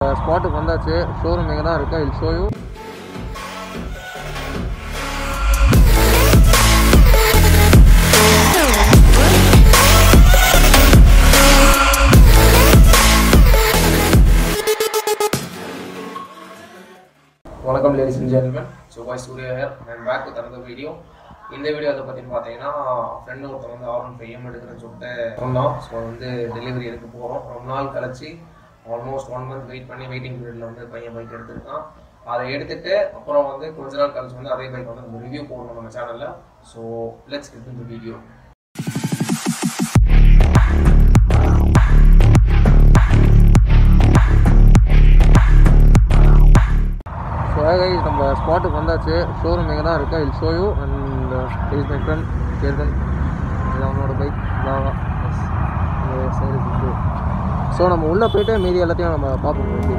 ஸ்பாட்டுக்கு வந்தாச்சு ஷோரூம் எங்கே தான் இருக்கு இல் ஷோயூ வணக்கம் ladies and gentleman so boy studio here and back with another video இந்த வீடியோ அதை பற்றின்னு பார்த்தீங்கன்னா ஃப்ரெண்டு ஒருத்தன் வந்து ஆர் ஒன் ஃபைவ் எம் எடுக்கிறேன்னு சொல்லிட்டு சொன்னோம் ஸோ வந்து டெலிவரி எடுக்க போகிறோம் ரொம்ப நாள் கழிச்சு ஆல்மோஸ்ட் ஒன் மந்த் வெயிட் பண்ணி வெயிட்டிங் பீரியடில் வந்து பையன் பைக் எடுத்திருக்கான் அதை எடுத்துட்டு அப்புறம் வந்து கொஞ்ச நாள் கழிச்சு வந்து அதே பைக் வந்து நம்ம ரிவ்யூ போடணும் நம்ம சேனலில் ஸோ லெட்ஸ் கெட் இந்த வீடியோ ஸோ கைஸ் நம்ம ஸ்பாட்டுக்கு வந்தாச்சு ஷோரூம் எங்கே தான் இருக்கு இல் ஷோயூ அண்ட் இஸ் மை ஃப்ரெண்ட் கேர்டன் இது அவனோட பைக் லாவா இந்த சைடு இருக்கு ஸோ நம்ம உள்ளே போயிட்டு மீதி எல்லாத்தையும் நம்ம பார்ப்போம் எப்படி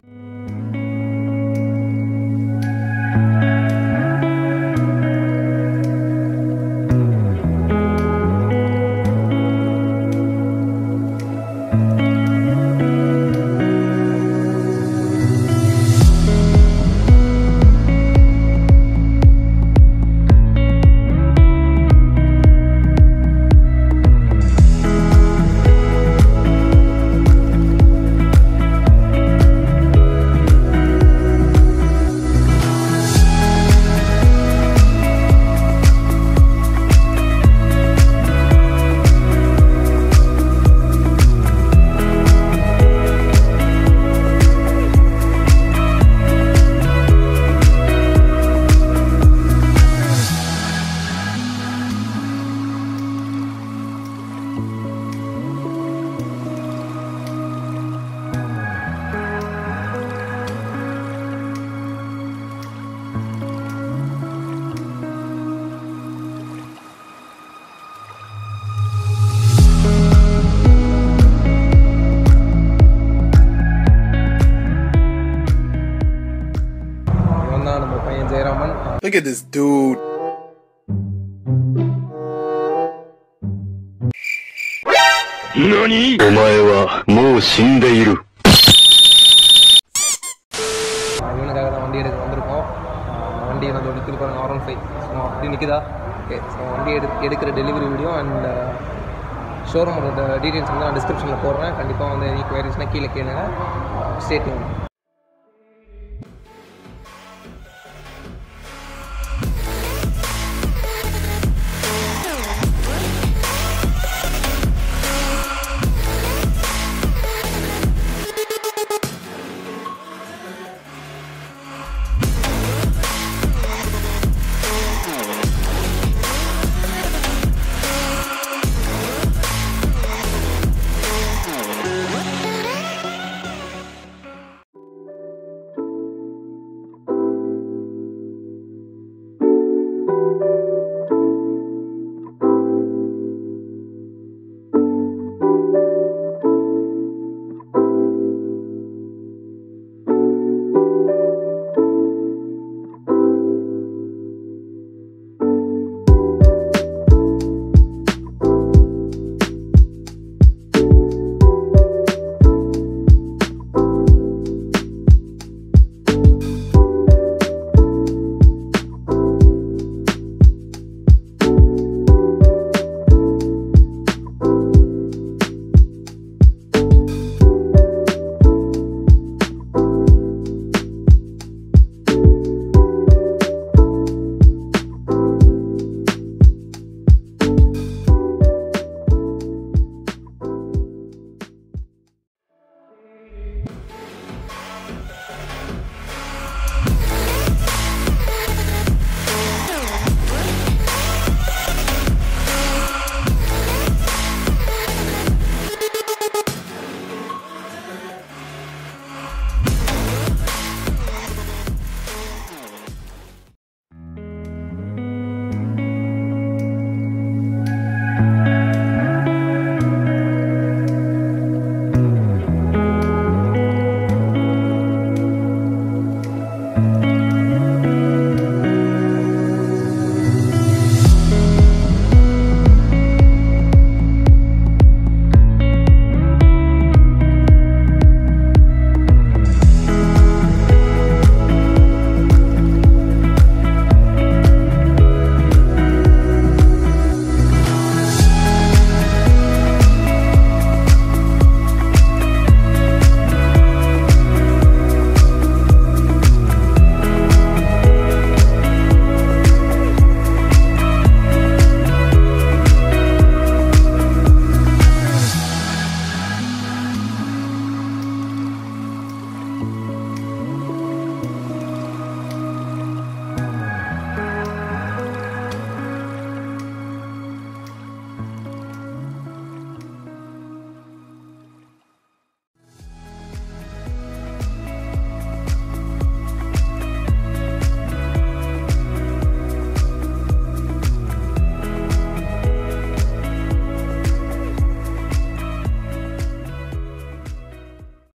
இவன் தான் நம்ம பையன் Jayaraman Look at this dude. 何お前はもう死んでいる。 இவனுக்காக தான் வண்டி எடுக்க வந்திருக்கோம் ஆஹ் வண்டி வந்து நிற்குது பாருங்க ஆர் ஒன் ஃபைவ் ஸோ அப்படி நிற்குதா ஓகே ஸோ வண்டி எடு எடுக்கிற டெலிவரி வீடியோ அண்ட் ஷோரூமோட டீட்டெயில்ஸ் வந்து நான் டிஸ்கிரிப்ஷனில் போடுறேன் கண்டிப்பாக வந்து என்கொயரிஸ்னால் கீழே கேளுங்க ஸ்டேட்டிங்